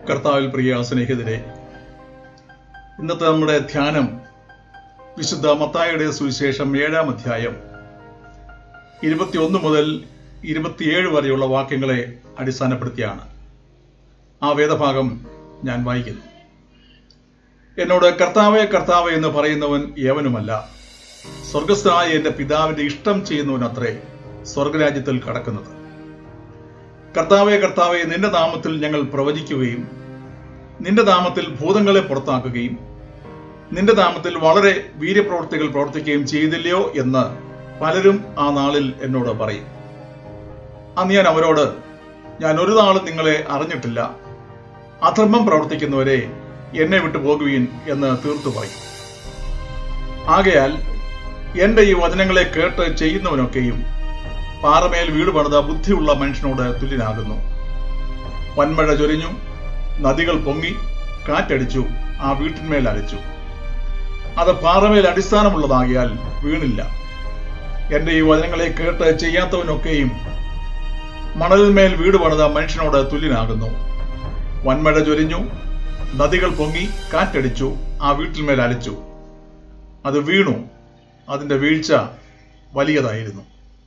കർത്താവിൽ പ്രിയ സ്നേഹിതരെ ഇന്നത്തെ നമ്മുടെ ധ്യാനം വിശുദ്ധ മത്തായുടെ സുവിശേഷം ഏഴാം അധ്യായം ഇരുപത്തിയൊന്ന് മുതൽ ഇരുപത്തിയേഴ് വരെയുള്ള വാക്യങ്ങളെ അടിസ്ഥാനപ്പെടുത്തിയാണ് ആ വേദഭാഗം ഞാൻ വായിക്കുന്നു എന്നോട് കർത്താവെ കർത്താവെ എന്ന് പറയുന്നവൻ ഏവനുമല്ല സ്വർഗസ്ഥനായ എന്റെ പിതാവിന്റെ ഇഷ്ടം ചെയ്യുന്നവനത്രേ സ്വർഗരാജ്യത്തിൽ കടക്കുന്നത് കർത്താവെ കർത്താവെ നിന്റെ നാമത്തിൽ ഞങ്ങൾ പ്രവചിക്കുകയും നിന്റെ നാമത്തിൽ ഭൂതങ്ങളെ പുറത്താക്കുകയും നിന്റെ നാമത്തിൽ വളരെ വീര്യപ്രവൃത്തികൾ പ്രവർത്തിക്കുകയും ചെയ്തില്ലയോ എന്ന് പലരും ആ നാളിൽ എന്നോട് പറയും അന്ന് ഞാൻ അവരോട് ഞാൻ ഒരു നാളും നിങ്ങളെ അറിഞ്ഞിട്ടില്ല അധർമ്മം പ്രവർത്തിക്കുന്നവരെ എന്നെ വിട്ടു പോകുവീൻ എന്ന് തീർത്തു പറയും ആകയാൽ എന്റെ ഈ വചനങ്ങളെ കേട്ട് ചെയ്യുന്നവനൊക്കെയും പാറമേൽ വീട് പണിത ബുദ്ധിയുള്ള മനുഷ്യനോട് തുല്യനാകുന്നു വൻമഴ ചൊരിഞ്ഞു നദികൾ പൊങ്ങി കാറ്റടിച്ചു ആ വീട്ടിന്മേൽ അരച്ചു അത് പാറമേൽ അടിസ്ഥാനമുള്ളതാകിയാൽ വീണില്ല എന്റെ ഈ വചനങ്ങളെ കേട്ട് ചെയ്യാത്തവനൊക്കെയും മണലിന്മേൽ വീട് പണിത മനുഷ്യനോട് തുല്യനാകുന്നു വൻമഴ ചൊരിഞ്ഞു നദികൾ പൊങ്ങി കാറ്റടിച്ചു ആ വീട്ടിന്മേൽ അലച്ചു അത് വീണു അതിന്റെ വീഴ്ച വലിയതായിരുന്നു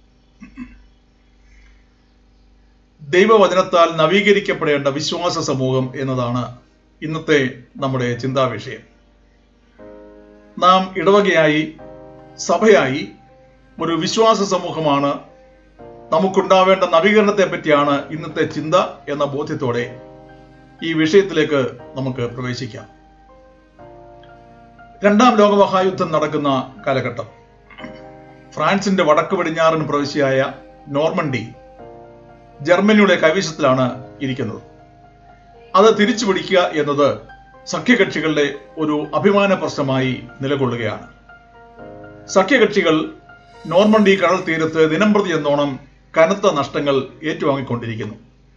ദൈവവചനത്താൽ നവീകരിക്കപ്പെടേണ്ട വിശ്വാസ സമൂഹം എന്നതാണ് ഇന്നത്തെ നമ്മുടെ ചിന്താവിഷയം നാം ഇടവകയായി സഭയായി ഒരു വിശ്വാസ സമൂഹമാണ് നമുക്കുണ്ടാവേണ്ട നവീകരണത്തെ പറ്റിയാണ് ഇന്നത്തെ ചിന്ത എന്ന ബോധ്യത്തോടെ ഈ വിഷയത്തിലേക്ക് നമുക്ക് പ്രവേശിക്കാം രണ്ടാം ലോകമഹായുദ്ധം നടക്കുന്ന കാലഘട്ടം ഫ്രാൻസിന്റെ വടക്ക് പടിഞ്ഞാറൻ പ്രവിശ്യയായ നോർമണ്ടി ജർമ്മനിയുടെ കൈവശത്തിലാണ് ഇരിക്കുന്നത് അത് തിരിച്ചു പിടിക്കുക എന്നത് സഖ്യകക്ഷികളുടെ ഒരു അഭിമാന പ്രശ്നമായി നിലകൊള്ളുകയാണ് സഖ്യകക്ഷികൾ നോർമണ്ടി കടൽ തീരത്ത് ദിനംപ്രതി എന്നോണം കനത്ത നഷ്ടങ്ങൾ ഏറ്റുവാങ്ങിക്കൊണ്ടിരിക്കുന്നു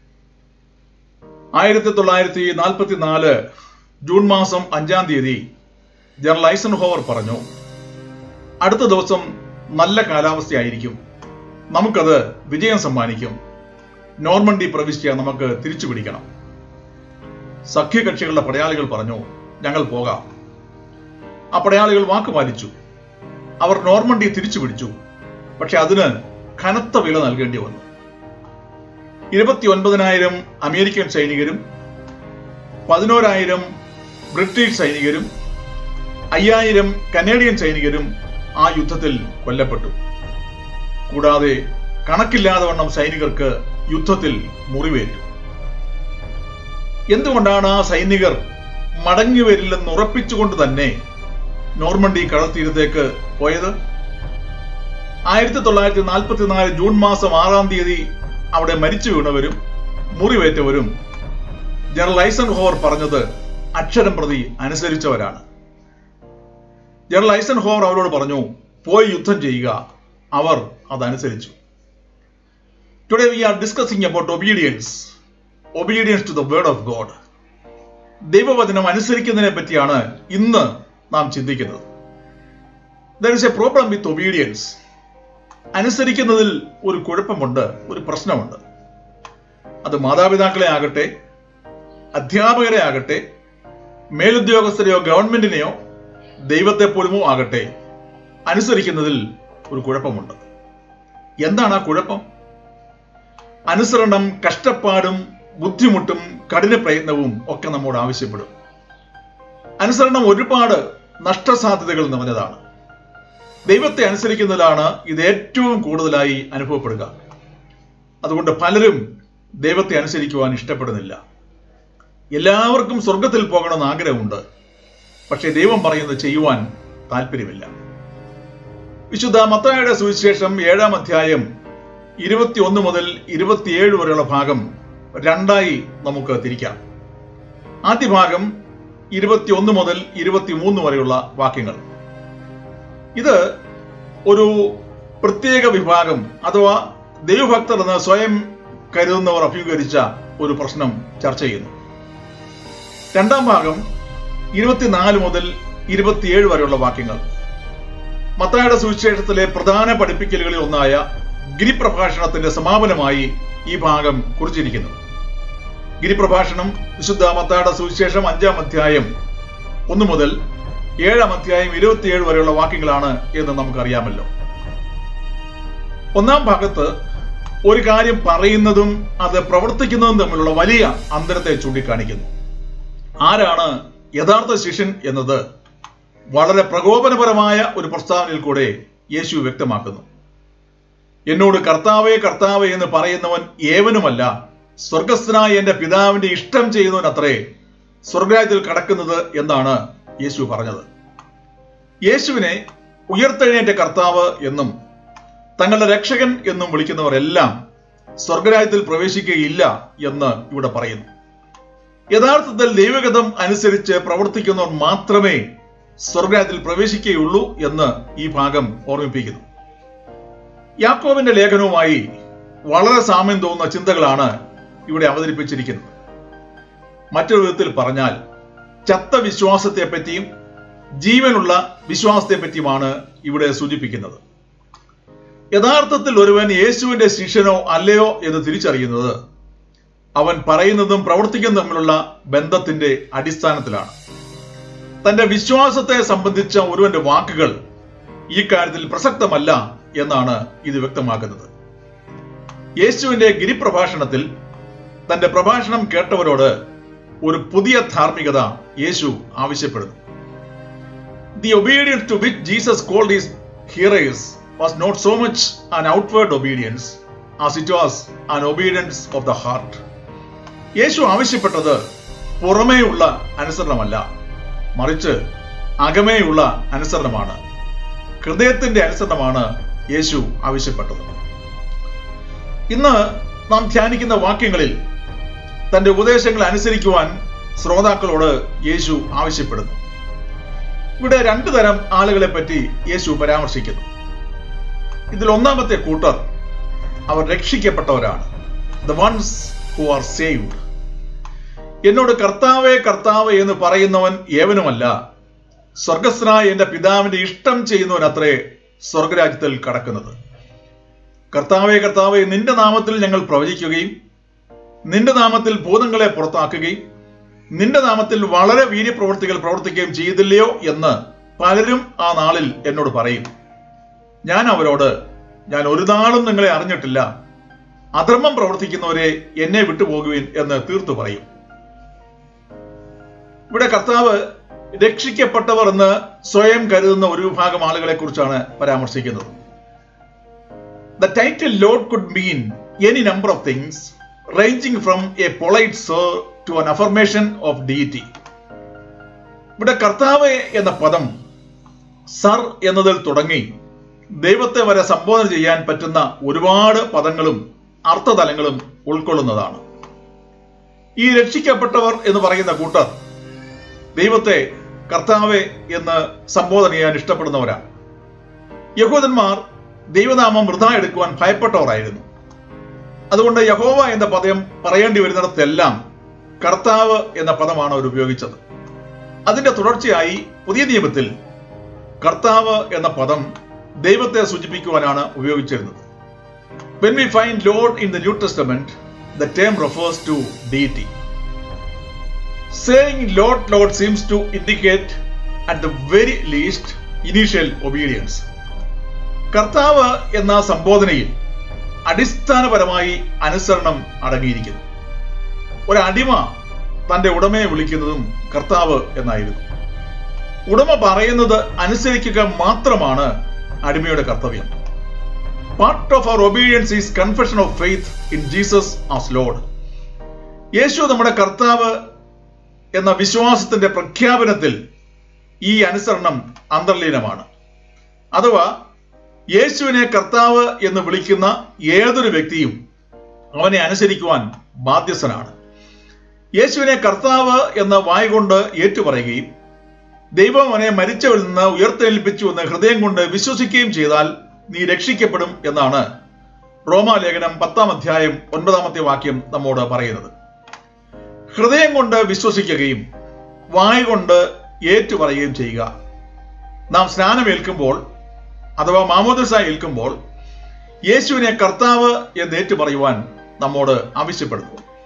ആയിരത്തി തൊള്ളായിരത്തി നാൽപ്പത്തിനാല് ജൂൺ മാസം അഞ്ചാം തീയതി ജനറൽ ഐസൻഹോവർ പറഞ്ഞു അടുത്ത ദിവസം നല്ല കാലാവസ്ഥയായിരിക്കും നമുക്കത് വിജയം സമ്മാനിക്കും നോർമണ്ടി പ്രവിശ്യ നമുക്ക് തിരിച്ചു പിടിക്കണം സഖ്യകക്ഷികളുടെ പടയാളികൾ പറഞ്ഞു ഞങ്ങൾ പോകാം ആ പടയാളികൾ വാക്ക് പാലിച്ചു അവർ നോർമണ്ടി തിരിച്ചു പിടിച്ചു പക്ഷെ അതിന് കനത്ത വില നൽകേണ്ടി വന്നു ഇരുപത്തി ഒൻപതിനായിരം അമേരിക്കൻ സൈനികരും പതിനോരായിരം ബ്രിട്ടീഷ് സൈനികരും അയ്യായിരം കനേഡിയൻ സൈനികരും ആ യുദ്ധത്തിൽ കൊല്ലപ്പെട്ടു കൂടാതെ കണക്കില്ലാതെ വണ്ണം സൈനികർക്ക് യുദ്ധത്തിൽ മുറിവേറ്റു എന്തുകൊണ്ടാണ് ആ സൈനികർ മടങ്ങി വരില്ലെന്ന് ഉറപ്പിച്ചുകൊണ്ട് തന്നെ നോർമണ്ടി കടൽത്തീരത്തേക്ക് പോയത് ആയിരത്തി തൊള്ളായിരത്തി നാൽപ്പത്തിനാല് ജൂൺ മാസം ആറാം തീയതി അവിടെ മരിച്ചു വീണവരും മുറിവേറ്റവരും ജനറൽ ഐസൻ ഹോവർ പറഞ്ഞത് അക്ഷരം പ്രതി അനുസരിച്ചവരാണ് ജനറൽ ഐസൻ ഹോവർ അവരോട് പറഞ്ഞു പോയി യുദ്ധം ചെയ്യുക അവർ അതനുസരിച്ചു today we are discussing about obedience obedience to the word of God ദൈവവചനം അനുസരിക്കുന്നതിനെ പറ്റിയാണ് ഇന്ന് നാം ചിന്തിക്കുന്നത് there is a problem with obedience അനുസരിക്കുന്നതിൽ ഒരു കുഴപ്പമുണ്ട് ഒരു പ്രശ്നമുണ്ട് അത് മാതാപിതാക്കളെ ആകട്ടെ അധ്യാപകരെ ആകട്ടെ മേലുദ്യോഗസ്ഥരെയോ ഗവൺമെന്റിനെയോ ദൈവത്തെ പോലുമോ ആകട്ടെ അനുസരിക്കുന്നതിൽ ഒരു കുഴപ്പമുണ്ട് എന്താണ് ആ കുഴപ്പം അനുസരണം കഷ്ടപ്പാടും ബുദ്ധിമുട്ടും കഠിന പ്രയത്നവും ഒക്കെ നമ്മോട് ആവശ്യപ്പെടും അനുസരണം ഒരുപാട് നഷ്ടസാധ്യതകൾ നിറഞ്ഞതാണ് ദൈവത്തെ അനുസരിക്കുന്നതിലാണ് ഇത് ഏറ്റവും കൂടുതലായി അനുഭവപ്പെടുക അതുകൊണ്ട് പലരും ദൈവത്തെ അനുസരിക്കുവാൻ ഇഷ്ടപ്പെടുന്നില്ല എല്ലാവർക്കും സ്വർഗത്തിൽ പോകണമെന്ന് ആഗ്രഹമുണ്ട് പക്ഷേ ദൈവം പറയുന്നത് ചെയ്യുവാൻ താല്പര്യമില്ല വിശുദ്ധ മത്തായുടെ സുവിശേഷം ഏഴാം അധ്യായം ഇരുപത്തിയൊന്ന് മുതൽ ഇരുപത്തിയേഴ് വരെയുള്ള ഭാഗം രണ്ടായി നമുക്ക് തിരിക്കാം ആദ്യ ഭാഗം ഇരുപത്തിയൊന്ന് മുതൽ ഇരുപത്തിമൂന്ന് വരെയുള്ള വാക്യങ്ങൾ ഇത് ഒരു പ്രത്യേക വിഭാഗം അഥവാ ദൈവഭക്തർ എന്ന് സ്വയം കരുതുന്നവർ അഭിമുഖീകരിച്ച ഒരു പ്രശ്നം ചർച്ച ചെയ്യുന്നു രണ്ടാം ഭാഗം ഇരുപത്തിനാല് മുതൽ ഇരുപത്തിയേഴ് വരെയുള്ള വാക്യങ്ങൾ മത്തായുടെ സുവിശേഷത്തിലെ പ്രധാന പഠിപ്പിക്കലുകളിൽ ഒന്നായ ഗിരിപ്രഭാഷണത്തിന്റെ സമാപനമായി ഈ ഭാഗം കുറിച്ചിരിക്കുന്നു ഗിരിപ്രഭാഷണം വിശുദ്ധ മത്തായുടെ സുവിശേഷം അഞ്ചാം അധ്യായം ഒന്ന് മുതൽ ഏഴാം അധ്യായം ഇരുപത്തിയേഴ് വരെയുള്ള വാക്യങ്ങളാണ് എന്ന് നമുക്കറിയാമല്ലോ ഒന്നാം ഭാഗത്ത് ഒരു കാര്യം പറയുന്നതും അത് പ്രവർത്തിക്കുന്നതും തമ്മിലുള്ള വലിയ അന്തരത്തെ ചൂണ്ടിക്കാണിക്കുന്നു ആരാണ് യഥാർത്ഥ ശിഷ്യൻ എന്നത് വളരെ പ്രകോപനപരമായ ഒരു പ്രസ്താവനയിൽ കൂടെ യേശു വ്യക്തമാക്കുന്നു എന്നോട് കർത്താവേ കർത്താവേ എന്ന് പറയുന്നവൻ ഏവനുമല്ല സ്വർഗസ്ഥനായ എന്റെ പിതാവിന്റെ ഇഷ്ടം ചെയ്യുന്നവൻ അത്രേ സ്വർഗരാജ്യത്തിൽ കടക്കുന്നത് എന്നാണ് യേശു പറഞ്ഞത് യേശുവിനെ ഉയർത്തെഴുന്നേറ്റ കർത്താവ് എന്നും തങ്ങളുടെ രക്ഷകൻ എന്നും വിളിക്കുന്നവരെല്ലാം സ്വർഗരാജ്യത്തിൽ പ്രവേശിക്കുകയില്ല എന്ന് ഇവിടെ പറയുന്നു യഥാർത്ഥത്തിൽ ദൈവഗതം അനുസരിച്ച് പ്രവർത്തിക്കുന്നവർ മാത്രമേ സ്വർഗരാജ്യത്തിൽ പ്രവേശിക്കുകയുള്ളൂ എന്ന് ഈ ഭാഗം ഓർമ്മിപ്പിക്കുന്നു യാക്കോബിന്റെ ലേഖനവുമായി വളരെ സാമ്യം തോന്നുന്ന ചിന്തകളാണ് ഇവിടെ അവതരിപ്പിച്ചിരിക്കുന്നത് മറ്റൊരു വിധത്തിൽ പറഞ്ഞാൽ ചത്ത വിശ്വാസത്തെ പറ്റിയും ജീവനുള്ള വിശ്വാസത്തെ പറ്റിയുമാണ് ഇവിടെ സൂചിപ്പിക്കുന്നത് യഥാർത്ഥത്തിൽ ഒരുവൻ യേശുവിന്റെ ശിഷ്യനോ അല്ലയോ എന്ന് തിരിച്ചറിയുന്നത് അവൻ പറയുന്നതും പ്രവർത്തിക്കുന്നതും തമ്മിലുള്ള ബന്ധത്തിന്റെ അടിസ്ഥാനത്തിലാണ് തന്റെ വിശ്വാസത്തെ സംബന്ധിച്ച ഒരുവന്റെ വാക്കുകൾ ഈ കാര്യത്തിൽ പ്രസക്തമല്ല എന്നാണ് ഇത് വ്യക്തമാക്കുന്നത് യേശുവിന്റെ ഗിരിപ്രഭാഷണത്തിൽ തന്റെ പ്രഭാഷണം കേട്ടവരോട് ഒരു പുതിയ ധാർമ്മികത യേശു ആവശ്യപ്പെടുന്നു the obedience to which Jesus called his hearers was not so much an outward obedience as it was an obedience of the heart യേശു ആവശ്യപ്പെട്ടത് പുറമേയുള്ള അനുസരണമല്ല മറിച്ച് അകമേയുള്ള അനുസരണമാണ് ഹൃദയത്തിന്റെ അനുസരണമാണ് യേശു ആവശ്യപ്പെട്ടത് ഇന്ന് നാം ധ്യാനിക്കുന്ന വാക്യങ്ങളിൽ തന്റെ ഉപദേശങ്ങൾ അനുസരിക്കുവാൻ ശ്രോതാക്കളോട് യേശു ആവശ്യപ്പെടുന്നു ഇവിടെ രണ്ടു തരം ആളുകളെ പറ്റി യേശു പരാമർശിക്കുന്നു ഇതിൽ ഒന്നാമത്തെ കൂട്ടർ അവർ രക്ഷിക്കപ്പെട്ടവരാണ് the ones who are saved എന്നോട് കർത്താവേ കർത്താവ് എന്ന് പറയുന്നവൻ ഏവനുമല്ല സ്വർഗസ്നായ എന്റെ പിതാവിന്റെ ഇഷ്ടം ചെയ്യുന്നവൻ അത്രേ സ്വർഗരാജ്യത്തിൽ കടക്കുന്നത് കർത്താവേ കർത്താവേ നിന്റെ നാമത്തിൽ ഞങ്ങൾ പ്രവചിക്കുകയും നിന്റെ നാമത്തിൽ ഭൂതങ്ങളെ പുറത്താക്കുകയും നിന്റെ നാമത്തിൽ വളരെ വീര്യപ്രവൃത്തികൾ പ്രവർത്തിക്കുകയും ചെയ്തില്ലയോ എന്ന് പലരും ആ നാളിൽ എന്നോട് പറയും ഞാൻ അവരോട് ഞാൻ ഒരു നാളും നിങ്ങളെ അറിഞ്ഞിട്ടില്ല അധർമ്മം പ്രവർത്തിക്കുന്നവരെ എന്നെ വിട്ടുപോകുവിൻ എന്ന് തീർത്തു പറയും ഇവിടെ കർത്താവ് രക്ഷിക്കപ്പെട്ടവർ എന്ന് സ്വയം കരുതുന്ന ഒരു വിഭാഗം ആളുകളെ കുറിച്ചാണ് പരാമർശിക്കുന്നത് the title Lord could mean any number of things ranging from a polite sir to an affirmation of deity ഇവിടെ കർത്താവ് എന്ന പദം സർ എന്നതിൽ തുടങ്ങി ദൈവത്തെ വരെ സംബോധന ചെയ്യാൻ പറ്റുന്ന ഒരുപാട് പദങ്ങളും അർത്ഥതലങ്ങളും ഉൾക്കൊള്ളുന്നതാണ് ഈ രക്ഷിക്കപ്പെട്ടവർ എന്ന് പറയുന്ന കൂട്ടർ ദൈവത്തെ കർത്താവെ എന്ന് സംബോധന ചെയ്യാൻ ഇഷ്ടപ്പെടുന്നവരാണ് യഹൂദന്മാർ ദൈവനാമം വൃഥ എടുക്കുവാൻ ഭയപ്പെട്ടവരായിരുന്നു അതുകൊണ്ട് യഹോവ എന്ന പദം പറയേണ്ടി വരുന്നിടത്തെല്ലാം കർത്താവ് എന്ന പദമാണ് അവർ ഉപയോഗിച്ചത് അതിന്റെ തുടർച്ചയായി പുതിയ നിയമത്തിൽ കർത്താവ് എന്ന പദം ദൈവത്തെ സൂചിപ്പിക്കുവാനാണ് ഉപയോഗിച്ചിരുന്നത് when we find Lord in the New Testament the term refers to deity Saying Lord, Lord seems to indicate at the very least initial obedience. കർത്താവ് എന്ന സംബോധനയിൽ അടിസ്ഥാനപരമായി അനുസരണം അടങ്ങിയിരിക്കുന്നു ഒരു അടിമ തന്റെ ഉടമയെ വിളിക്കുന്നതും കർത്താവ് എന്നായിരുന്നു ഉടമ പറയുന്നത് അനുസരിക്കുക മാത്രമാണ് അടിമയുടെ കർത്തവ്യം part of our obedience is confession of faith in Jesus as Lord യേശു നമ്മുടെ കർത്താവ് എന്ന വിശ്വാസത്തിന്റെ പ്രഖ്യാപനത്തിൽ ഈ അനുസരണം അന്തർലീനമാണ് അഥവാ യേശുവിനെ കർത്താവ് എന്ന് വിളിക്കുന്ന ഏതൊരു വ്യക്തിയും അവനെ അനുസരിക്കുവാൻ ബാധ്യസ്ഥനാണ് യേശുവിനെ കർത്താവ് എന്ന വായ കൊണ്ട് ഏറ്റുപറയുകയും ദൈവം അവനെ മരിച്ചവരിൽ നിന്ന് ഉയർത്തെഴുന്നേൽപ്പിച്ചു എന്ന് ഹൃദയം കൊണ്ട് വിശ്വസിക്കുകയും ചെയ്താൽ നീ രക്ഷിക്കപ്പെടും എന്നാണ് റോമാലേഖനം പത്താം അധ്യായം ഒൻപതാമത്തെ വാക്യം നമ്മോട് പറയുന്നത് ഹൃദയം കൊണ്ട് വിശ്വസിക്കുകയും വായ കൊണ്ട് ഏറ്റുപറയുകയും ചെയ്യുക നാം സ്നാനമേൽക്കുമ്പോൾ അഥവാ മാമോദിസ ഏൽക്കുമ്പോൾ യേശുവിനെ കർത്താവ് എന്ന് ഏറ്റുപറയുവാൻ നമ്മോട് ആവശ്യപ്പെടുന്നു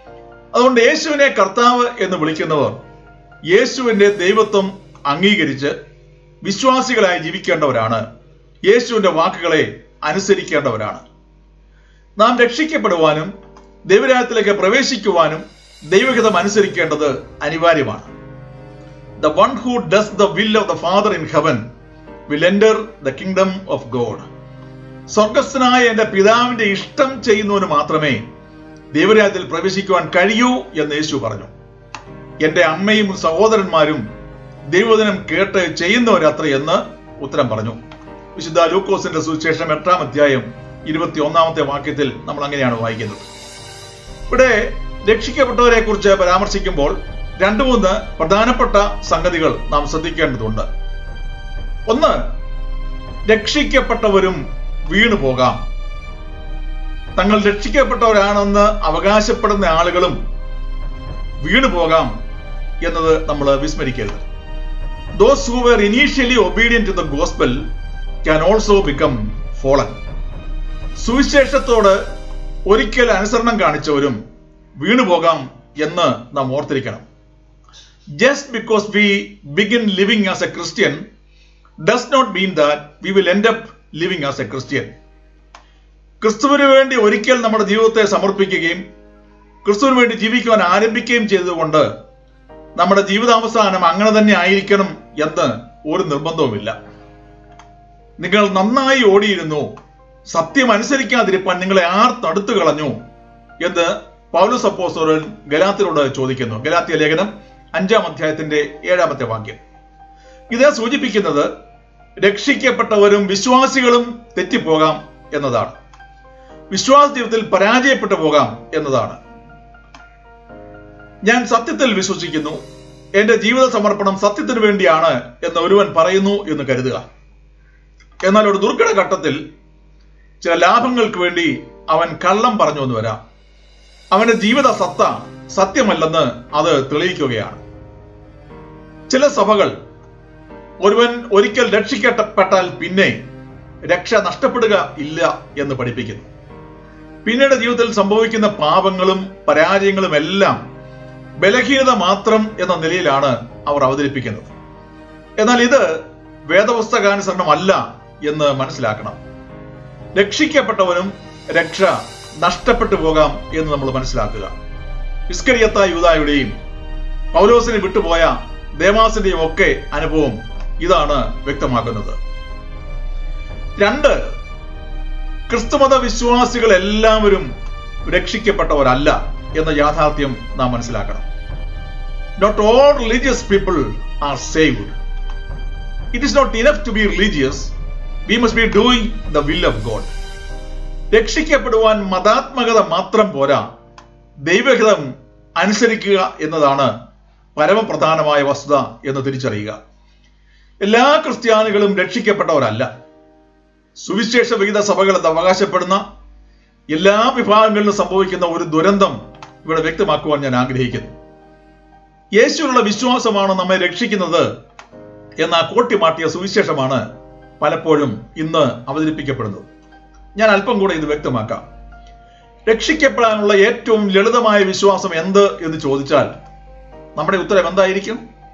അതുകൊണ്ട് യേശുവിനെ കർത്താവ് എന്ന് വിളിക്കുന്നവർ യേശുവിന്റെ ദൈവത്വം അംഗീകരിച്ച് വിശ്വാസികളായി ജീവിക്കേണ്ടവരാണ് യേശുവിന്റെ വാക്കുകളെ അനുസരിക്കേണ്ടവരാണ് നാം രക്ഷിക്കപ്പെടുവാനും ദൈവരാജ്യത്തിലേക്ക് പ്രവേശിക്കുവാനും ദൈവഹിതം അനുസരിക്കേണ്ടത് അനിവാര്യമാണ് the one who does the will of the Father in heaven will enter the kingdom of God സ്വർഗസ്ഥനായ എന്റെ പിതാവിന്റെ ഇഷ്ടം ചെയ്യുന്നവന് മാത്രമേ ദൈവരാജ്യത്തിൽ പ്രവേശിക്കുവാൻ കഴിയൂ എന്ന് യേശു പറഞ്ഞു എന്റെ അമ്മയും സഹോദരന്മാരും ദൈവദിനം കേട്ട് ചെയ്യുന്നവരത്ര എന്ന് ഉത്തരം പറഞ്ഞു വിശുദ്ധ ലൂക്കോസിന്റെ സുവിശേഷം എട്ടാം അധ്യായം ഇരുപത്തി ഒന്നാമത്തെ വാക്യത്തിൽ നമ്മൾ അങ്ങനെയാണ് വായിക്കുന്നത് ഇവിടെ രക്ഷിക്കപ്പെട്ടവരെ കുറിച്ച് പരാമർശിക്കുമ്പോൾ രണ്ടു മൂന്ന് പ്രധാനപ്പെട്ട സംഗതികൾ നാം ശ്രദ്ധിക്കേണ്ടതുണ്ട് ഒന്ന് രക്ഷിക്കപ്പെട്ടവരും വീണു പോകാം തങ്ങൾ രക്ഷിക്കപ്പെട്ടവരാണെന്ന് അവകാശപ്പെടുന്ന ആളുകളും വീണു പോകാം എന്നത് നമ്മൾ വിസ്മരിക്കരുത് those who were initially obedient to the gospel can also become fallen സുവിശേഷത്തോട് ഒരിക്കൽ അനുസരണം കാണിച്ചവരും വീണുപോകാം എന്ന് നാം ഓർത്തിരിക്കണം just because we begin living as a Christian does not mean that we will end up living as a Christian ക്രിസ്തുവിന് വേണ്ടി ഒരിക്കൽ നമ്മുടെ ജീവിതത്തെ സമർപ്പിക്കുകയും ക്രിസ്തുവിന് വേണ്ടി ജീവിക്കുവാൻ ആരംഭിക്കുകയും ചെയ്തുകൊണ്ട് നമ്മുടെ ജീവിതാവസാനം അങ്ങനെ തന്നെ ആയിരിക്കണം എന്ന് ഒരു നിർബന്ധവുമില്ല നിങ്ങൾ നന്നായി ഓടിയിരുന്നു സത്യം അനുസരിക്കാതിരിപ്പാൻ നിങ്ങളെ ആർ തടുത്തു കളഞ്ഞു എന്ന് പൗലോസ് അപ്പോസ്തലൻ ഗലാത്തിനോട് ചോദിക്കുന്നു ഗലാത്തിയ ലേഖനം അഞ്ചാം അധ്യായത്തിന്റെ ഏഴാമത്തെ വാക്യം ഇത് സൂചിപ്പിക്കുന്നത് രക്ഷിക്കപ്പെട്ടവരും വിശ്വാസികളും തെറ്റിപ്പോകാം എന്നതാണ് വിശ്വാസ ജീവിതത്തിൽ പരാജയപ്പെട്ടു പോകാം എന്നതാണ് ഞാൻ സത്യത്തിൽ വിശ്വസിക്കുന്നു എന്റെ ജീവിത സമർപ്പണം സത്യത്തിന് വേണ്ടിയാണ് എന്ന് ഒരുവൻ പറയുന്നു എന്ന് കരുതുക എന്നാൽ ഒരു ദുർഘട ഘട്ടത്തിൽ ചില ലാഭങ്ങൾക്ക് വേണ്ടി അവൻ കള്ളം പറഞ്ഞു എന്ന് വരാം അവന്റെ ജീവിത സത്ത സത്യമല്ലെന്ന് അത് തെളിയിക്കുകയാണ് ചില സഭകൾ ഒരുവൻ ഒരിക്കൽ രക്ഷിക്കപ്പെട്ടാൽ പിന്നെ രക്ഷ നഷ്ടപ്പെടുക ഇല്ല എന്ന് പഠിപ്പിക്കുന്നു പിന്നീട് ജീവിതത്തിൽ സംഭവിക്കുന്ന പാപങ്ങളും പരാജയങ്ങളും എല്ലാം ബലഹീനത മാത്രം എന്ന നിലയിലാണ് അവർ അവതരിപ്പിക്കുന്നത് എന്നാൽ ഇത് വേദപുസ്തകാനുസരണമല്ല എന്ന് മനസ്സിലാക്കണം രക്ഷിക്കപ്പെട്ടവനും രക്ഷ നഷ്ടപ്പെട്ടു പോകാം എന്ന് നമ്മൾ മനസ്സിലാക്കുക ഇസ്കരിയത്ത യൂതായുടെയും പൗലോസിനെ വിട്ടുപോയ ദേമാസിന്റെയും ഒക്കെ അനുഭവം ഇതാണ് വ്യക്തമാക്കുന്നത് രണ്ട് ക്രിസ്തുമത വിശ്വാസികൾ എല്ലാവരും രക്ഷിക്കപ്പെട്ടവരല്ല എന്ന യാഥാർത്ഥ്യം നാം മനസ്സിലാക്കണം not all religious people are saved it is not enough to be religious we must be doing the will of God രക്ഷിക്കപ്പെടുവാൻ മതാത്മകത മാത്രം പോരാ ദൈവഹിതം അനുസരിക്കുക എന്നതാണ് പരമപ്രധാനമായ വസ്തുത എന്ന് തിരിച്ചറിയുക എല്ലാ ക്രിസ്ത്യാനികളും രക്ഷിക്കപ്പെട്ടവരല്ല സുവിശേഷ വിഹിത സഭകൾ എന്ന് അവകാശപ്പെടുന്ന എല്ലാ വിഭാഗങ്ങളിലും സംഭവിക്കുന്ന ഒരു ദുരന്തം ഇവിടെ വ്യക്തമാക്കുവാൻ ഞാൻ ആഗ്രഹിക്കുന്നു യേശുവിനുള്ള വിശ്വാസമാണ് നമ്മെ രക്ഷിക്കുന്നത് എന്ന കോട്ടിമാട്ടിയ സുവിശേഷമാണ് പലപ്പോഴും ഇന്ന് അവതരിപ്പിക്കപ്പെടുന്നത് ഞാൻ അല്പം കൂടെ ഇത് വ്യക്തമാക്കാം രക്ഷിക്കപ്പെടാനുള്ള ഏറ്റവും ലളിതമായ വിശ്വാസം എന്ത് എന്ന് ചോദിച്ചാൽ നമ്മുടെ ഉത്തരം എന്തായിരിക്കും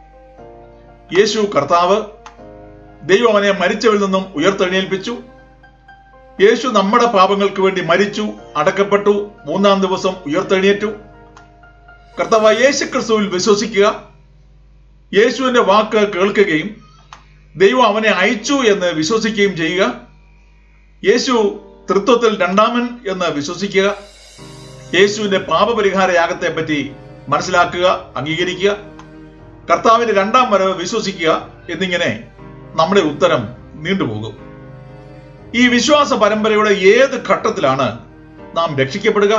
യേശു കർത്താവ് ദൈവം അവനെ മരിച്ചവരിൽ നിന്നും ഉയർത്തെഴുന്നേൽപ്പിച്ചു യേശു നമ്മുടെ പാപങ്ങൾക്ക് വേണ്ടി മരിച്ചു അടക്കപ്പെട്ടു മൂന്നാം ദിവസം ഉയർത്തെഴുന്നേറ്റു കർത്താവ് യേശു ക്രിസ്തുവിൽ വിശ്വസിക്കുക യേശുവിന്റെ വാക്ക് കേൾക്കുകയും ദൈവം അവനെ അയച്ചു എന്ന് വിശ്വസിക്കുകയും ചെയ്യുക യേശു തൃത്വത്തിൽ രണ്ടാമൻ എന്ന് വിശ്വസിക്കുക യേശുവിന്റെ പാപപരിഹാര യാഗത്തെ പറ്റി മനസ്സിലാക്കുക അംഗീകരിക്കുക കർത്താവിന്റെ രണ്ടാം വരവ് വിശ്വസിക്കുക എന്നിങ്ങനെ നമ്മുടെ ഉത്തരം നീണ്ടുപോകും ഈ വിശ്വാസ പരമ്പരയുടെ ഏത് ഘട്ടത്തിലാണ് നാം രക്ഷിക്കപ്പെടുക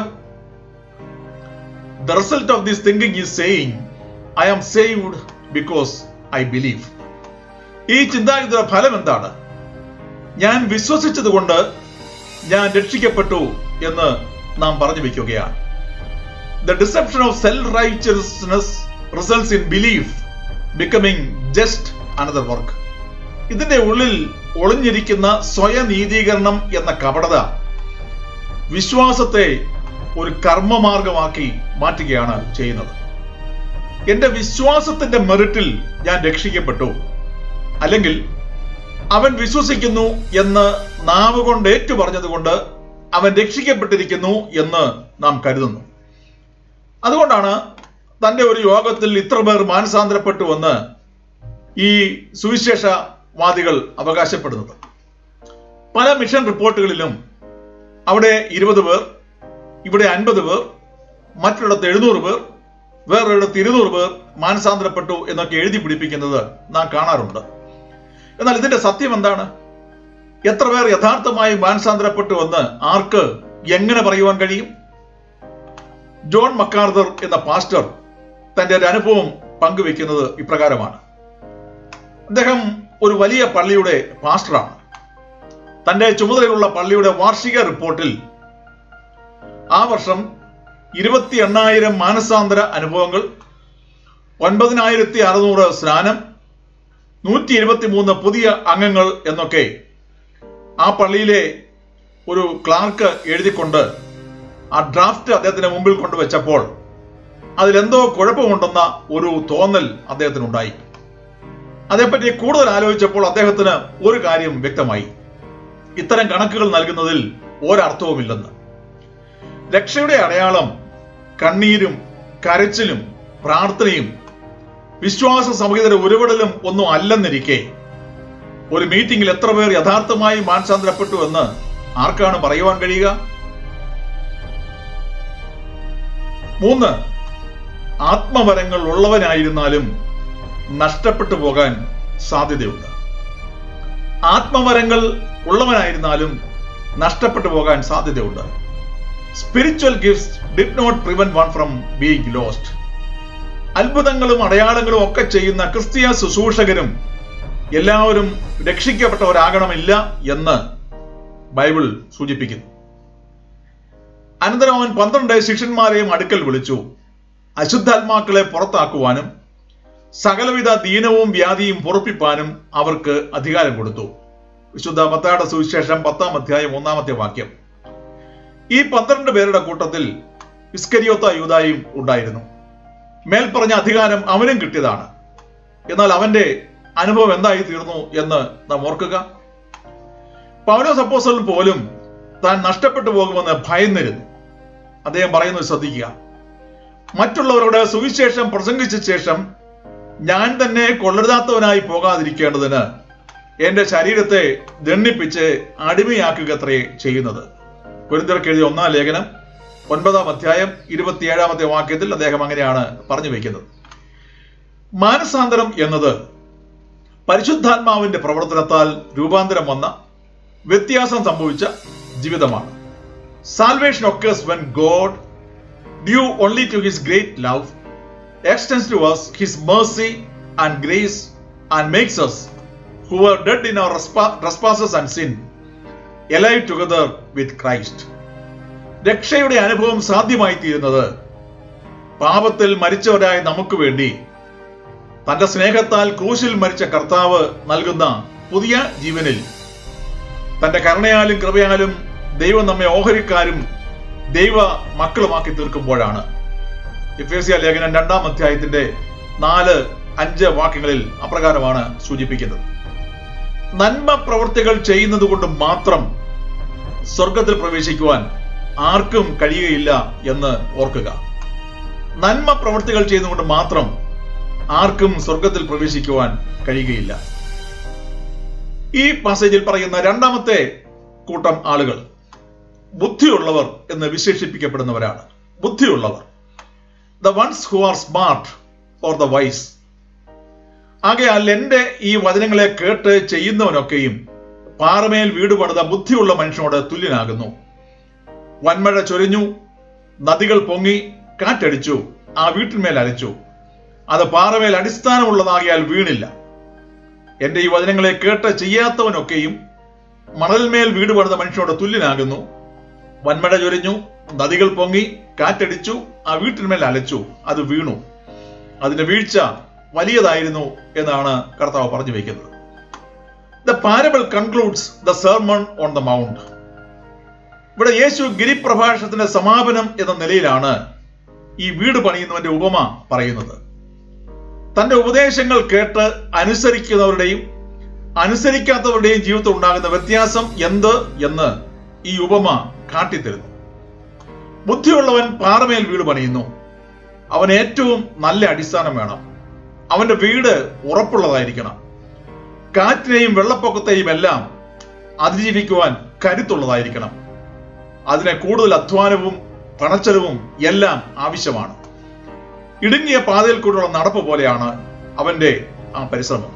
the result of this thinking is saying I am saved because I believe ഈ ചിന്താഗതിയുടെ ഫലം എന്താണ് ഞാൻ വിശ്വസിച്ചത് കൊണ്ട് ഞാൻ രക്ഷിക്കപ്പെട്ടു എന്ന് നാം പറഞ്ഞു വെക്കുകയാണ് the deception of self righteousness results in belief becoming just another work ഇതിന്റെ ഉള്ളിൽ ഒളിഞ്ഞിരിക്കുന്ന സ്വയനീതീകരണം എന്ന കപടത വിശ്വാസത്തെ ഒരു കർമ്മമാർഗമാക്കി മാറ്റുകയാണ് ചെയ്യുന്നത് എന്റെ വിശ്വാസത്തിന്റെ മെറിറ്റിൽ ഞാൻ രക്ഷിക്കപ്പെട്ടു അല്ലെങ്കിൽ അവൻ വിശ്വസിക്കുന്നു എന്ന് നാവ് കൊണ്ട് ഏറ്റു പറഞ്ഞതുകൊണ്ട് അവൻ രക്ഷിക്കപ്പെട്ടിരിക്കുന്നു എന്ന് നാം കരുതുന്നു അതുകൊണ്ടാണ് തന്റെ ഒരു യോഗത്തിൽ ഇത്ര പേർ മാനസാന്തരപ്പെട്ടുവെന്ന് ഈ സുവിശേഷവാദികൾ അവകാശപ്പെടുന്നത് പല മിഷൻ റിപ്പോർട്ടുകളിലും അവിടെ ഇരുപത് പേർ ഇവിടെ അൻപത് പേർ മറ്റൊരിടത്ത് എഴുന്നൂറ് പേർ വേറൊരിടത്ത് ഇരുന്നൂറ് പേർ മാനസാന്തരപ്പെട്ടു എന്നൊക്കെ എഴുതി പിടിപ്പിക്കുന്നത് നാം കാണാറുണ്ട് എന്നാൽ ഇതിന്റെ സത്യം എന്താണ് എത്ര പേർ യഥാർത്ഥമായി മാനസാന്തരപ്പെട്ടു എന്ന് ആർക്ക് എങ്ങനെ പറയുവാൻ കഴിയും ജോൺ മക്കാർദർ എന്ന പാസ്റ്റർ തന്റെ ഒരു അനുഭവം പങ്കുവെക്കുന്നത് ഇപ്രകാരമാണ് അദ്ദേഹം ഒരു വലിയ പള്ളിയുടെ പാസ്റ്ററാണ് തന്റെ ചുമതലയുള്ള പള്ളിയുടെ വാർഷിക റിപ്പോർട്ടിൽ ആ വർഷം ഇരുപത്തി എണ്ണായിരം മാനസാന്തര അനുഭവങ്ങൾ ഒൻപതിനായിരത്തി അറുന്നൂറ് സ്നാനം നൂറ്റി ഇരുപത്തി മൂന്ന് പുതിയ അംഗങ്ങൾ എന്നൊക്കെ ആ പള്ളിയിലെ ഒരു ക്ലാർക്ക് എഴുതിക്കൊണ്ട് ആ ഡ്രാഫ്റ്റ് അദ്ദേഹത്തിന് മുമ്പിൽ കൊണ്ടുവച്ചപ്പോൾ അതിലെന്തോ കുഴപ്പമുണ്ടെന്ന ഒരു തോന്നൽ അദ്ദേഹത്തിനുണ്ടായി അതേപ്പറ്റി കൂടുതൽ ആലോചിച്ചപ്പോൾ അദ്ദേഹത്തിന് ഒരു കാര്യം വ്യക്തമായി ഇത്തരം കണക്കുകൾ നൽകുന്നതിൽ ഒരർത്ഥവുമില്ലെന്ന് രക്ഷയുടെ അടയാളം കണ്ണീരും കരച്ചിലും പ്രാർത്ഥനയും വിശ്വാസ സമഹിതയുടെ ഉരുവിടലും ഒന്നും അല്ലെന്നിരിക്കെ ഒരു മീറ്റിംഗിൽ എത്ര പേർ യഥാർത്ഥമായി മാനസാന്തരപ്പെട്ടു എന്ന് ആർക്കാണ് പറയുവാൻ കഴിയുക മൂന്ന് ആത്മവരങ്ങൾ ഉള്ളവനായിരുന്നാലും നഷ്ടപ്പെട്ടു പോകാൻ സാധ്യതയുണ്ട് ആത്മവരങ്ങൾ ഉള്ളവനായിരുന്നാലും നഷ്ടപ്പെട്ടു പോകാൻ സാധ്യതയുണ്ട് spiritual gift did not prevent one from being lost അത്ഭുതങ്ങളും അടയാളങ്ങളും ഒക്കെ ചെയ്യുന്ന ക്രിസ്തീയ ശുശ്രൂഷകരും എല്ലാവരും രക്ഷിക്കപ്പെട്ടവരാകണമില്ല എന്ന് ബൈബിൾ സൂചിപ്പിക്കുന്നു അനന്തരം അവൻ പന്ത്രണ്ട് ശിഷ്യന്മാരെയും അടുക്കൽ വിളിച്ചു അശുദ്ധാത്മാക്കളെ പുറത്താക്കുവാനും സകലവിധ ദീനവും വ്യാധിയും പൊറപ്പിപ്പാനും അവർക്ക് അധികാരം കൊടുത്തു വിശുദ്ധ മത്തായുടെ സുവിശേഷം പത്താം അധ്യായം ഒന്നാമത്തെ വാക്യം ഈ പന്ത്രണ്ട് പേരുടെ കൂട്ടത്തിൽ ഇസ്കരിയോത്ത യൂതായും ഉണ്ടായിരുന്നു മേൽപ്പറഞ്ഞ അധികാരം അവനും കിട്ടിയതാണ് എന്നാൽ അവന്റെ അനുഭവം എന്തായി തീർന്നു എന്ന് നാം ഓർക്കുക പൗലോസ് അപ്പോസ്റ്റലൻ പോലും താൻ നഷ്ടപ്പെട്ടു പോകുമെന്ന് ഭയന്നിരുന്നു അദ്ദേഹം പറയുന്നത് ശ്രദ്ധിക്കുക മറ്റുള്ളവരോട് സുവിശേഷം പ്രസംഗിച്ച ശേഷം ഞാൻ തന്നെ കൊള്ളരുതാത്തവനായി പോകാതിരിക്കേണ്ടതിന് എന്റെ ശരീരത്തെ ദണ്ണിപ്പിച്ച് അടിമയാക്കുക അത്രേ ചെയ്യുന്നത് കുരിന്തർക്ക് എഴുതിയ ഒന്നാം ലേഖനം ഒൻപതാം അധ്യായം ഇരുപത്തിയേഴാമത്തെ വാക്യത്തിൽ അദ്ദേഹം അങ്ങനെയാണ് പറഞ്ഞു വയ്ക്കുന്നത് മാനസാന്തരം എന്നത് പരിശുദ്ധാത്മാവിന്റെ പ്രവർത്തനത്താൽ രൂപാന്തരം വന്ന വ്യത്യാസം സംഭവിച്ച ജീവിതമാണ് salvation occurs when God due only to his great love extends to us his mercy and grace and makes us who were dead in our respa- trespasses and sin alive together with Christ. രക്ഷയുടെ അനുഭവം സാധ്യമായി തീരുന്നത് പാപത്തിൽ മരിച്ചവരായ നമുക്ക് വേണ്ടി തന്റെ സ്നേഹത്താൽ ക്രൂശിൽ മരിച്ച കർത്താവ് നൽകുന്ന പുതിയ ജീവനിൽ തന്റെ കരുണയാലും കൃപയാലും ദൈവം നമ്മെ ഓഹരിക്കാരും ദൈവ മക്കളുമാക്കി തീർക്കുമ്പോഴാണ് എഫേസിയ ലേഖനം രണ്ടാം അധ്യായത്തിന്റെ നാല് അഞ്ച് വാക്യങ്ങളിൽ അപ്രകാരമാണ് സൂചിപ്പിക്കുന്നത് നന്മ പ്രവർത്തികൾ ചെയ്യുന്നത് കൊണ്ട് മാത്രം സ്വർഗത്തിൽ പ്രവേശിക്കുവാൻ ആർക്കും കഴിയുകയില്ല എന്ന് ഓർക്കുക നന്മ പ്രവർത്തികൾ ചെയ്യുന്നതുകൊണ്ട് മാത്രം ആർക്കും സ്വർഗത്തിൽ പ്രവേശിക്കുവാൻ കഴിയുകയില്ല ഈ പാസേജിൽ പറയുന്ന രണ്ടാമത്തെ കൂട്ടം ആളുകൾ ബുദ്ധിയുള്ളവർ എന്ന് വിശേഷിപ്പിക്കപ്പെടുന്നവരാണ് ബുദ്ധിയുള്ളവർ the ones who are smart or the wise ആകയാൽ എന്റെ ഈ വചനങ്ങളെ കേട്ട് ചെയ്യുന്നവനൊക്കെയും പാറമേൽ വീട് പണിത ബുദ്ധിയുള്ള മനുഷ്യനോട് തുല്യനാകുന്നു വൻമഴ ചൊരിഞ്ഞു നദികൾ പൊങ്ങി കാറ്റടിച്ചു ആ വീട്ടിന്മേൽ അരച്ചു അത് പാറമേൽ അടിസ്ഥാനമുള്ളതാകിയാൽ വീണില്ല എന്റെ ഈ വചനങ്ങളെ കേട്ട് ചെയ്യാത്തവനൊക്കെയും മണൽമേൽ വീട് പണിത മനുഷ്യനോട് തുല്യനാകുന്നു വൻമഴ ചൊരിഞ്ഞു നദികൾ പൊങ്ങി കാറ്റടിച്ചു ആ വീട്ടിന്മേൽ അലച്ചു അത് വീണു അതിന്റെ വീഴ്ച വലിയതായിരുന്നു എന്നാണ് കർത്താവ് പറഞ്ഞു വയ്ക്കുന്നത് the parable concludes the sermon on the mount ഇവിടെ യേശു ഗിരിപ്രഭാഷണത്തിന്റെ സമാപനം എന്ന നിലയിലാണ് ഈ വീട് പണിയുന്നവന്റെ ഉപമ പറയുന്നത് തന്റെ ഉപദേശങ്ങൾ കേട്ട് അനുസരിക്കുന്നവരുടെയും അനുസരിക്കാത്തവരുടെയും ജീവിതത്തിൽ ഉണ്ടാകുന്ന വ്യത്യാസം എന്ത് എന്ന് ഈ ഉപമ കാട്ടിത്തരുന്നു ബുദ്ധിയുള്ളവൻ പാറമേൽ വീട് പണിയുന്നു അവൻ ഏറ്റവും നല്ല അടിസ്ഥാനം വേണം അവന്റെ വീട് ഉറപ്പുള്ളതായിരിക്കണം കാറ്റിനെയും വെള്ളപ്പൊക്കത്തെയും എല്ലാം അതിജീവിക്കുവാൻ കരുത്തുള്ളതായിരിക്കണം അതിനെ കൂടുതൽ അധ്വാനവും പണച്ചെലവും എല്ലാം ആവശ്യമാണ് ഇടുങ്ങിയ പാതയിൽ കൂടെയുള്ള നടപ്പ് പോലെയാണ് അവന്റെ ആ പരിശ്രമം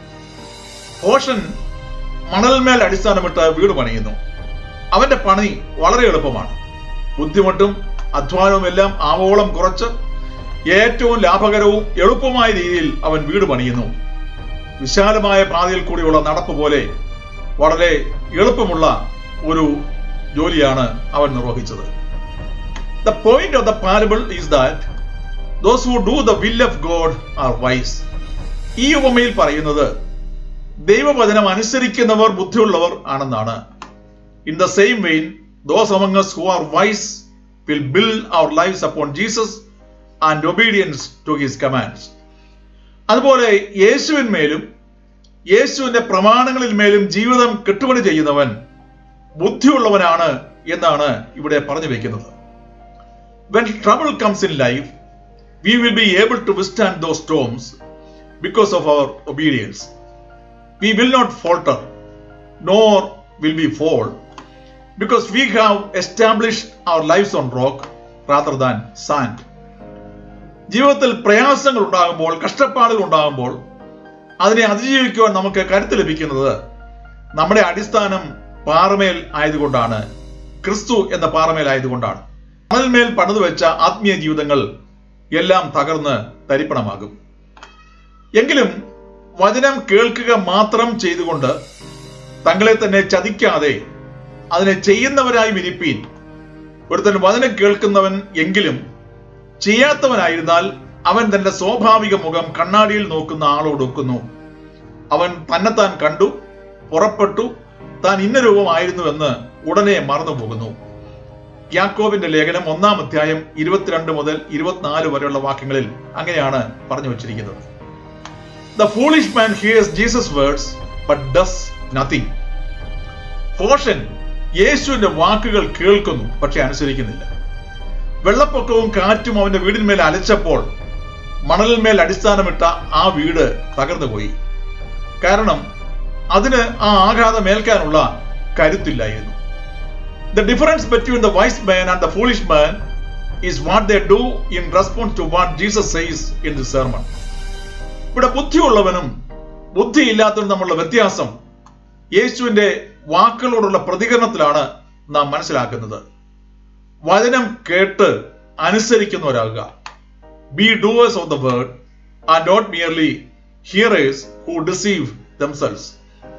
ഓഷൻ മണൽമേൽ അടിസ്ഥാനമിട്ട് വീട് പണിയുന്നു അവന്റെ പണി വളരെ എളുപ്പമാണ് ബുദ്ധിമുട്ടും അധ്വാനവും എല്ലാം ആവോളം കുറച്ച് ഏറ്റവും ലാഭകരവും എളുപ്പമായ രീതിയിൽ അവൻ വീട് പണിയുന്നു വിശാലമായ പാതയിൽ കൂടിയുള്ള നടപ്പ് പോലെ വളരെ എളുപ്പമുള്ള ഒരു ജോലിയാണ് അവൻ നിർവഹിച്ചത് the point of the parable is that those who do the will of God are wise ഈ ഉപമയിൽ പറയുന്നത് ദൈവവചനം അനുസരിക്കുന്നവർ ബുദ്ധിയുള്ളവർ ആണെന്നാണ് in the same vein those amongst who are wise will build our lives upon Jesus and obedience to his commands അതുപോലെ യേശുവിന്മേലും യേശുവിന്റെ പ്രമാണങ്ങളിൽ മേലും ജീവിതം കെട്ടുപണി ചെയ്യുന്നവൻ ബുദ്ധിയുള്ളവനാണ് എന്നാണ് ഇവിടെ പറഞ്ഞു വെക്കുന്നത് when trouble comes in life we will be able to withstand the storms because of our obedience we will not falter nor will be fall because we have established our lives on rock rather than sand ജീവിതത്തിൽ പ്രയാസങ്ങൾ ഉണ്ടാകുമ്പോൾ കഷ്ടപ്പാടുകൾ ഉണ്ടാകുമ്പോൾ അതിനെ അതിജീവിക്കുവാൻ നമുക്ക് കരുത്ത് ലഭിക്കുന്നത് നമ്മുടെ അടിസ്ഥാനം പാറമേൽ ആയതുകൊണ്ടാണ് ക്രിസ്തു എന്ന പാറമേൽ ആയതുകൊണ്ടാണ് മണൽമേൽ പണിതു വെച്ച ആത്മീയ ജീവിതങ്ങൾ എല്ലാം തകർന്ന് തരിപ്പണമാകും എങ്കിലും വചനം കേൾക്കുക മാത്രം ചെയ്തുകൊണ്ട് തങ്ങളെ തന്നെ ചതിക്കാതെ അതിനെ ചെയ്യുന്നവരായി വിരിപ്പീൻ ഒരുത്തൻ വചനം കേൾക്കുന്നവൻ എങ്കിലും ചെയ്യാത്തവനായിരുന്നാൽ അവൻ തന്റെ സ്വാഭാവിക മുഖം കണ്ണാടിയിൽ നോക്കുന്ന ആളോട് ഒക്കുന്നു അവൻ തന്നെത്താൻ കണ്ടു പുറപ്പെട്ടു താൻ ഇന്ന രൂപമായിരുന്നുവെന്ന് ഉടനെ മറന്നുപോകുന്നു യാക്കോബിന്റെ ലേഖനം ഒന്നാം അധ്യായം ഇരുപത്തിരണ്ട് മുതൽ ഇരുപത്തിനാല് വരെയുള്ള വാക്യങ്ങളിൽ അങ്ങനെയാണ് പറഞ്ഞു വച്ചിരിക്കുന്നത് the foolish man hears Jesus words but does nothing portion യേശുവിന്റെ വാക്കുകൾ കേൾക്കുന്നു പക്ഷെ അനുസരിക്കുന്നില്ല വെള്ളപ്പൊക്കവും കാറ്റും അവന്റെ വീടിന്മേൽ അലച്ചപ്പോൾ മണലിന്മേൽ അടിസ്ഥാനമിട്ട ആ വീട് തകർന്നുപോയി കാരണം അതിന് ആ ആഘാതം ഏൽക്കാനുള്ള കരുത്തില്ലായിരുന്നു the difference between the wise man and the foolish man is what they do in response to what Jesus says in the sermon ഇവിടെ ബുദ്ധിയുള്ളവനും ബുദ്ധിയില്ലാത്തവനും തമ്മിലുള്ള വ്യത്യാസം യേശുവിന്റെ വാക്കുകളോടുള്ള പ്രതികരണത്തിലാണ് നാം മനസ്സിലാക്കുന്നത് വചനം കേട്ട് അനുസരിക്കുന്നവരാകുക be doers of the word are not merely hearers who deceive themselves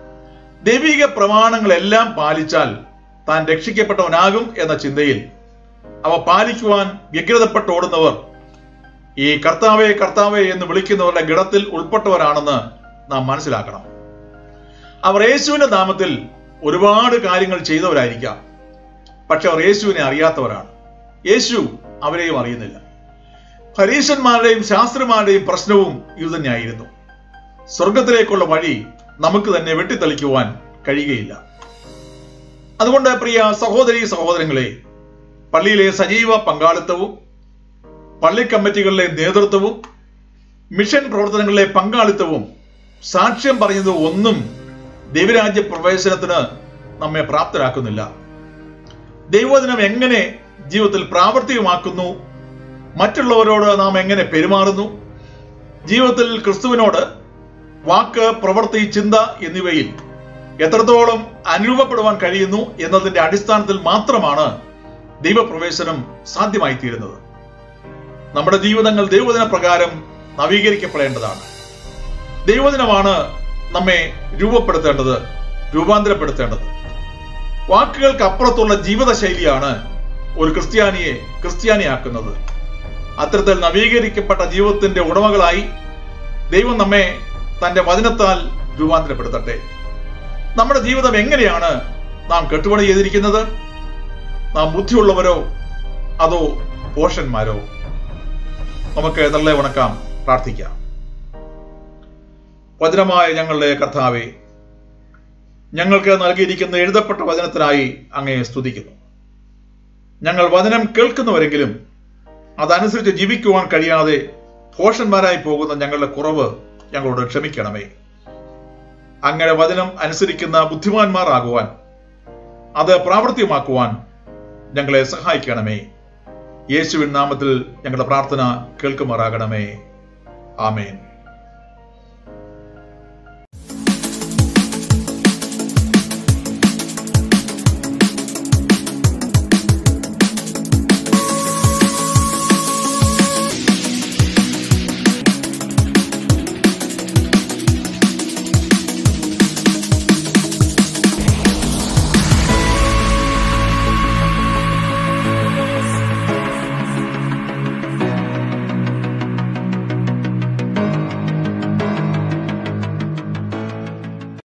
ദൈവിക പ്രമാണങ്ങളെല്ലാം പാലിച്ചാൽ താൻ രക്ഷിക്കപ്പെട്ടവനാകും എന്ന ചിന്തയിൽ അവ പാലിക്കുവാൻ വ്യഗ്രതപ്പെട്ട് ഓടുന്നവർ ഈ കർത്താവെ കർത്താവെ എന്ന് വിളിക്കുന്നവരുടെ ഗണത്തിൽ ഉൾപ്പെട്ടവരാണെന്ന് നാം മനസ്സിലാക്കണം അവർ യേശുവിന്റെ നാമത്തിൽ ഒരുപാട് കാര്യങ്ങൾ ചെയ്തവരായിരിക്കാം പക്ഷെ അവർ യേശുവിനെ അറിയാത്തവരാണ് യേശു അവരെയും അറിയുന്നില്ല പരീശന്മാരുടെയും ശാസ്ത്രന്മാരുടെയും പ്രശ്നവും ഇത് തന്നെയായിരുന്നു സ്വർഗത്തിലേക്കുള്ള വഴി നമുക്ക് തന്നെ വെട്ടിത്തെളിക്കുവാൻ കഴിയുകയില്ല അതുകൊണ്ട് പ്രിയ സഹോദരി സഹോദരങ്ങളെ പള്ളിയിലെ സജീവ പങ്കാളിത്തവും പള്ളി കമ്മിറ്റികളിലെ നേതൃത്വവും മിഷൻ പ്രവർത്തനങ്ങളിലെ പങ്കാളിത്തവും സാക്ഷ്യം പറയുന്നത് ഒന്നും ദൈവരാജ്യ പ്രവേശനത്തിന് നമ്മെ പ്രാപ്തരാക്കുന്നില്ല ദൈവവചനം എങ്ങനെ ജീവിതത്തിൽ പ്രാവർത്തികമാക്കുന്നു മറ്റുള്ളവരോട് നാം എങ്ങനെ പെരുമാറുന്നു ജീവിതത്തിൽ ക്രിസ്തുവിനോട് വാക്ക് പ്രവൃത്തി ചിന്ത എന്നിവയിൽ എത്രത്തോളം അനുരൂപപ്പെടുവാൻ കഴിയുന്നു എന്നതിന്റെ അടിസ്ഥാനത്തിൽ മാത്രമാണ് ദൈവപ്രവേശനം സാധ്യമായി തീരുന്നത് നമ്മുടെ ജീവിതങ്ങൾ ദൈവവചന പ്രകാരം നവീകരിക്കപ്പെടേണ്ടതാണ് ദൈവവചനമാണ് നമ്മെ രൂപപ്പെടുത്തേണ്ടത് രൂപാന്തരപ്പെടുത്തേണ്ടത് വാക്കുകൾക്ക് അപ്പുറത്തുള്ള ജീവിതശൈലിയാണ് ഒരു ക്രിസ്ത്യാനിയെ ക്രിസ്ത്യാനിയാക്കുന്നത് അത്തരത്തിൽ നവീകരിക്കപ്പെട്ട ജീവിതത്തിന്റെ ഉടമകളായി ദൈവം നമ്മെ തന്റെ വചനത്താൽ രൂപാന്തരപ്പെടുത്തട്ടെ നമ്മുടെ ജീവിതം എങ്ങനെയാണ് നാം കെട്ടുപണി ചെയ്തിരിക്കുന്നത് നാം ബുദ്ധിയുള്ളവരോ അതോ പോഷന്മാരോ നമുക്ക് തള്ളെ ഉണക്കാം പ്രാർത്ഥിക്കാം വചനമായ ഞങ്ങളുടെ കർത്താവെ ഞങ്ങൾക്ക് നൽകിയിരിക്കുന്ന എഴുതപ്പെട്ട വചനത്തിനായി അങ്ങയെ സ്തുതിക്കുന്നു ഞങ്ങൾ വചനം കേൾക്കുന്നവരെങ്കിലും അതനുസരിച്ച് ജീവിക്കുവാൻ കഴിയാതെ ഭോഷന്മാരായി പോകുന്ന ഞങ്ങളുടെ കുറവ് ഞങ്ങളോട് ക്ഷമിക്കണമേ അങ്ങനെ വചനം അനുസരിക്കുന്ന ബുദ്ധിമാന്മാർ ആകുവാൻ അത് പ്രാവർത്തികമാക്കുവാൻ ഞങ്ങളെ സഹായിക്കണമേ യേശുവിൻ നാമത്തിൽ ഞങ്ങളുടെ പ്രാർത്ഥന കേൾക്കുമാറാകണമേ ആമേൻ